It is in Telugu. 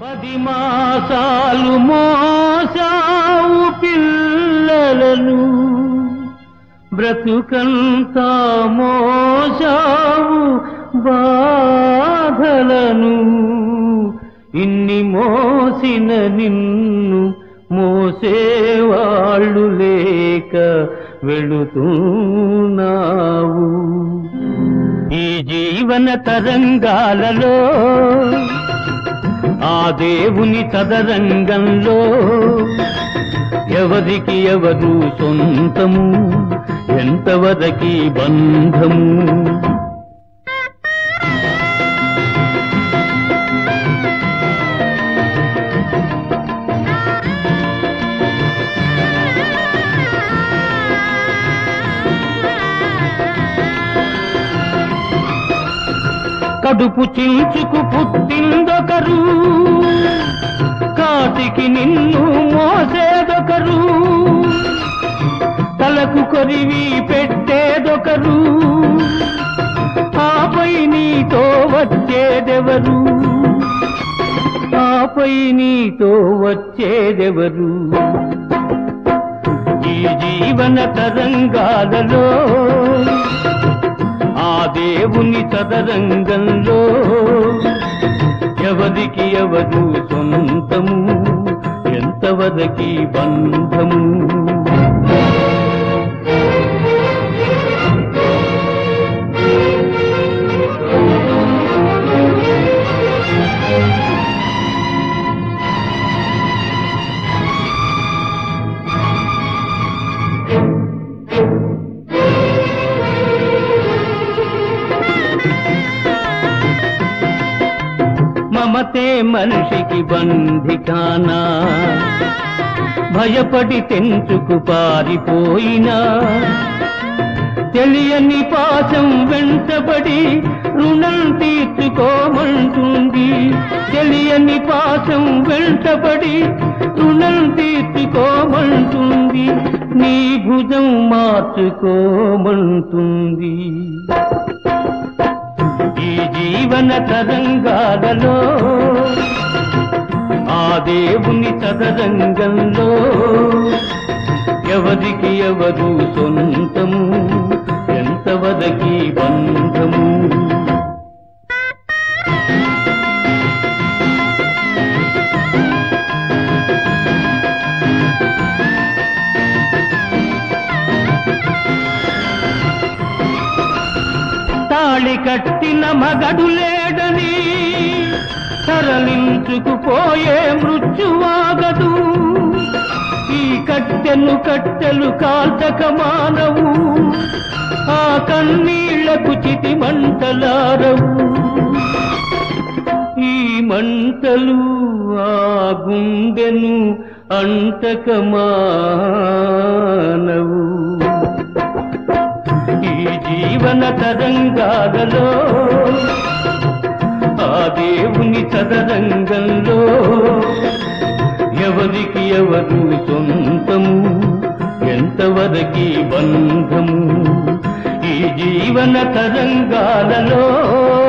పది మాసాలు మోసావు పిల్లలను బ్రతుకంతా మోసావు బాధలను ఇన్ని మోసిన నిన్ను మోసేవాళ్ళు లేక వెళుతున్నావు ఈ జీవన తరంగాలలో ఆ దేవుని చదరంగంలో ఎవరికి ఎవరు సొంతము ఎంతవరకి బంధము కడుపు చించుకు పుట్టిందొకరు కాటికి నిన్ను మోసేదొకరు తలకు కొరివి పెట్టేదొకరు ఆపై నీతో వచ్చేదెవరు ఆపై నీతో వచ్చేదెవరు ఈ జీవన తరంగాలలో ఆ దేవుని చదరంగంలో ఎవరికి ఎవరు సొంతము ఎంతవరకి బంధము మమతే మనిషికి బంధికానా భయపడి తెంచుకు పారిపోయినా తెలియని పాశం వెంటబడి రుణం తీర్చుకోమంటుంది తెలియని పాశం వెంటబడి రుణం తీర్చుకోమంటుంది నీ భుజం మార్చుకోమంటుంది ఈ జీవన తరంగాలలో ఆ దేవుని చదరంగంలో ఎవరికి ఎవరు సొంతము ఎంతవరకి బంధము తాళి కట్టిన మగడు లేడని తరలించుకుపోయే మృత్యువాగదు ఈ కట్టెలు కట్టెలు కాల్చక మానవు ఆ కన్నీళ్లకు చితి మంటలారవు ఈ మంటలు ఆ గుండెను అంటక మానవు ఈ జీవన తరంగాలలో ఆ దేవుని చదరంగంలో ఎవరికి ఎవరు సొంతము ఎంతవరకి బంధము ఈ జీవన తరంగాలలో